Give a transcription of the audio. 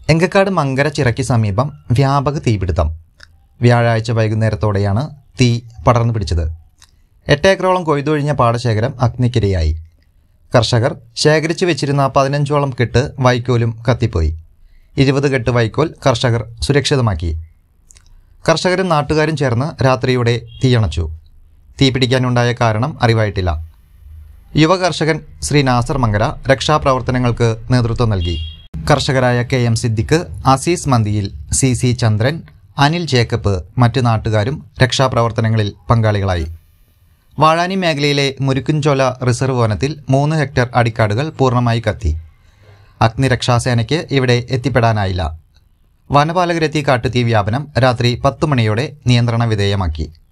എങ്കക്കാട് മങ്കര ചിറയ്ക്ക് സമീപം വ്യാപക തീപിടുത്തം വ്യാഴാഴ്ച വൈകുന്നേരത്തോടെയാണ് തീ പടർന്നു പിടിച്ചത് എട്ടേക്കറോളം കൊയ്തൊഴിഞ്ഞ പാടശേഖരം അഗ്നിക്കിരയായി കർഷകർ ശേഖരിച്ചു വെച്ചിരുന്ന പതിനഞ്ചോളം കെട്ട് വൈക്കോലും കത്തിപ്പോയി ഇരുപത് കെട്ട് വൈക്കോൽ കർഷകർ സുരക്ഷിതമാക്കി കർഷകരും നാട്ടുകാരും ചേർന്ന് രാത്രിയോടെ തീയണച്ചു തീ പിടിക്കാനുണ്ടായ കാരണം അറിവായിട്ടില്ല യുവ കർഷകൻ ശ്രീ നാസർ മങ്കര രക്ഷാപ്രവർത്തനങ്ങൾക്ക് നേതൃത്വം നൽകി കർഷകരായ കെ എം സിദ്ദിഖ് അസീസ് മന്തിയിൽ സി സി ചന്ദ്രൻ അനിൽ ജേക്കബ് മറ്റ് നാട്ടുകാരും രക്ഷാപ്രവർത്തനങ്ങളിൽ പങ്കാളികളായി വാഴാനി മേഖലയിലെ മുരുക്കുംചോല റിസർവ് വനത്തിൽ മൂന്ന് ഹെക്ടർ അടിക്കാടുകൾ പൂർണ്ണമായി കത്തി അഗ്നിരക്ഷാസേനയ്ക്ക് ഇവിടെ എത്തിപ്പെടാനായില്ല വനപാലകരെത്തി കാട്ടുതീ വ്യാപനം രാത്രി പത്തു മണിയോടെ നിയന്ത്രണ വിധേയമാക്കി